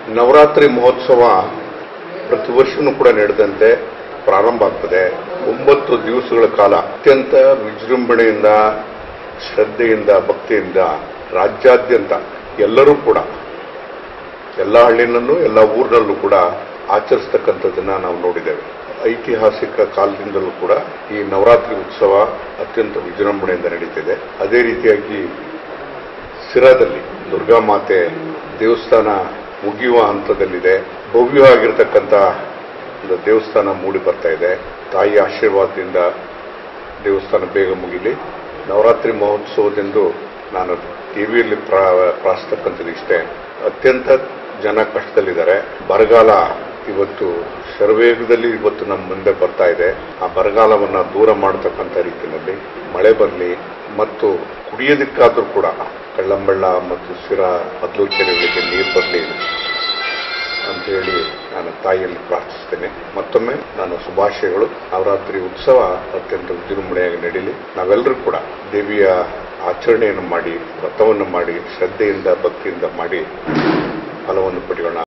ನವರಾತ್ರಿ ಮಹೋತ್ಸವ ಪ್ರತಿ ವರ್ಷವೂ ಕೂಡ ನಡೆದಂತೆ ಪ್ರಾರಂಭ ಆಗ್ತದೆ ಒಂಬತ್ತು ದಿವಸಗಳ ಕಾಲ ಅತ್ಯಂತ ವಿಜೃಂಭಣೆಯಿಂದ ಶ್ರದ್ಧೆಯಿಂದ ಭಕ್ತಿಯಿಂದ ರಾಜ್ಯಾದ್ಯಂತ ಎಲ್ಲರೂ ಕೂಡ ಎಲ್ಲ ಹಳ್ಳಿನಲ್ಲೂ ಎಲ್ಲ ಊರಿನಲ್ಲೂ ಕೂಡ ಆಚರಿಸ್ತಕ್ಕಂಥದ್ದನ್ನ ನಾವು ನೋಡಿದ್ದೇವೆ ಐತಿಹಾಸಿಕ ಕಾಲದಿಂದಲೂ ಕೂಡ ಈ ನವರಾತ್ರಿ ಉತ್ಸವ ಅತ್ಯಂತ ವಿಜೃಂಭಣೆಯಿಂದ ನಡೀತಿದೆ ಅದೇ ರೀತಿಯಾಗಿ ಸಿರಾದಲ್ಲಿ ದುರ್ಗಾ ಮಾತೆ ದೇವಸ್ಥಾನ ಮುಗಿಯುವ ಹಂತದಲ್ಲಿದೆ ಭವ್ಯವಾಗಿರ್ತಕ್ಕಂಥ ಒಂದು ದೇವಸ್ಥಾನ ಮೂಡಿ ಬರ್ತಾ ಇದೆ ತಾಯಿ ಆಶೀರ್ವಾದದಿಂದ ದೇವಸ್ಥಾನ ಬೇಗ ಮುಗಿಲಿ ನವರಾತ್ರಿ ಮಹೋತ್ಸವದಂದು ನಾನು ಟಿವಿಯಲ್ಲಿ ಪ್ರಾಸ್ತಕ್ಕಂಥದ್ದು ಇಷ್ಟೇ ಅತ್ಯಂತ ಜನ ಕಷ್ಟದಲ್ಲಿದ್ದಾರೆ ಬರಗಾಲ ಇವತ್ತು ಶರವೇಗದಲ್ಲಿ ಇವತ್ತು ನಮ್ಮ ಮುಂದೆ ಬರ್ತಾ ಇದೆ ಆ ಬರಗಾಲವನ್ನ ದೂರ ಮಾಡತಕ್ಕಂಥ ರೀತಿಯಲ್ಲಿ ಮಳೆ ಬರಲಿ ಮತ್ತು ಕುಡಿಯೋದಕ್ಕಾದ್ರೂ ಕೂಡ ಕಳ್ಳಂಬಳ್ಳ ಮತ್ತು ಸಿರಾ ಹದ್ಲು ಕೆರೆಗಳಿಗೆ ನೀರು ಬರಲಿ ಅಂತ ಹೇಳಿ ನಾನು ತಾಯಿಯಲ್ಲಿ ಪ್ರಾರ್ಥಿಸ್ತೇನೆ ಮತ್ತೊಮ್ಮೆ ನಾನು ಶುಭಾಶಯಗಳು ನವರಾತ್ರಿ ಉತ್ಸವ ಅತ್ಯಂತ ವಿಜೃಂಭಣೆಯಾಗಿ ನಡೀಲಿ ನಾವೆಲ್ಲರೂ ಕೂಡ ದೇವಿಯ ಆಚರಣೆಯನ್ನು ಮಾಡಿ ವ್ರತವನ್ನು ಮಾಡಿ ಶ್ರದ್ಧೆಯಿಂದ ಭಕ್ತಿಯಿಂದ ಮಾಡಿ ಫಲವನ್ನು ಪಡೆಯೋಣ